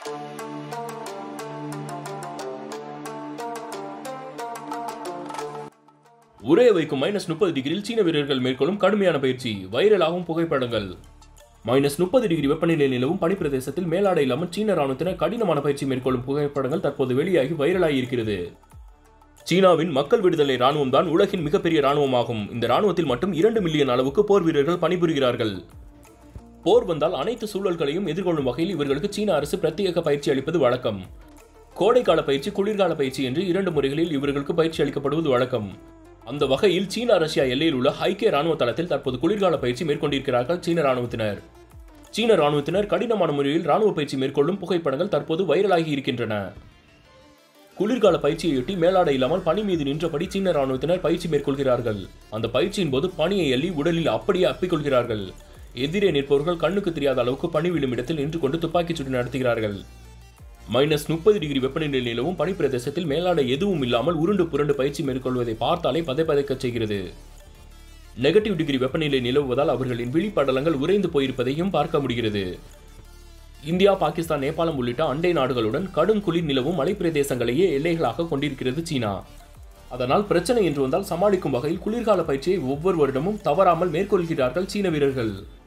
உரைய வைக்கும் மைனஸ் முப்பது டிகிரியில் சீன வீரர்கள் மேற்கொள்ளும் கடுமையான பயிற்சி வைரலாகும் புகைப்படங்கள் மைனஸ் முப்பது டிகிரி வெப்பநிலை நிலவும் பனிப்பிரதேசத்தில் மேலாடை இல்லாமல் சீன ராணுவத்தினர் கடினமான பயிற்சி மேற்கொள்ளும் புகைப்படங்கள் தற்போது வெளியாகி வைரலாகி இருக்கிறது சீனாவின் மக்கள் விடுதலை ராணுவம் தான் உலகின் மிகப்பெரிய ராணுவமாகும் இந்த ராணுவத்தில் மட்டும் இரண்டு மில்லியன் அளவுக்கு போர் வீரர்கள் பணிபுரிகிறார்கள் போர் வந்தால் அனைத்து சூழல்களையும் எதிர்கொள்ளும் வகையில் இவர்களுக்கு சீன அரசு பிரத்யேக பயிற்சி அளிப்பது வழக்கம் கோடைக்கால பயிற்சி குளிர்கால பயிற்சி என்று இரண்டு முறைகளில் இவர்களுக்கு பயிற்சி அளிக்கப்படுவது வழக்கம் அந்த வகையில் சீனா ரஷ்யா எல்லையில் உள்ள ஐக்கிய ராணுவ தளத்தில் தற்போது குளிர்கால பயிற்சி மேற்கொண்டிருக்கிறார்கள் சீன ராணுவத்தினர் சீன ராணுவத்தினர் கடினமான முறையில் ராணுவ பயிற்சி மேற்கொள்ளும் புகைப்படங்கள் தற்போது வைரலாகி இருக்கின்றன குளிர்கால பயிற்சியையொட்டி மேலாடை இல்லாமல் பனி மீது நின்றபடி சீன ராணுவத்தினர் பயிற்சி மேற்கொள்கிறார்கள் அந்த பயிற்சியின் போது பனியை எள்ளி உடலில் அப்படியே அப்பிக்கொள்கிறார்கள் எதிரே நிற்பவர்கள் கண்ணுக்கு தெரியாத அளவுக்கு பனி விழும் இடத்தில் நின்று கொண்டு துப்பாக்கிச் சூடு நடத்துகிறார்கள் மைனஸ் முப்பது டிகிரி வெப்பநிலை நிலவும் பனிப்பிரதேசத்தில் மேலாடை எதுவும் இல்லாமல் உருண்டு புரண்டு பயிற்சி மேற்கொள்வதை பார்த்தாலே பதைப்பதைக்கச் செய்கிறது நெகட்டிவ் டிகிரி வெப்பநிலை நிலவுவதால் அவர்களின் விழிப்படலங்கள் உறைந்து போயிருப்பதையும் பார்க்க முடிகிறது இந்தியா பாகிஸ்தான் நேபாளம் உள்ளிட்ட அண்டை நாடுகளுடன் கடும் குளிர் நிலவும் மலைப்பிரதேசங்களையே எல்லைகளாக கொண்டிருக்கிறது சீனா அதனால் பிரச்சனை என்று வந்தால் சமாளிக்கும் வகையில் குளிர்கால பயிற்சியை ஒவ்வொரு வருடமும் தவறாமல் மேற்கொள்கிறார்கள் சீன வீரர்கள்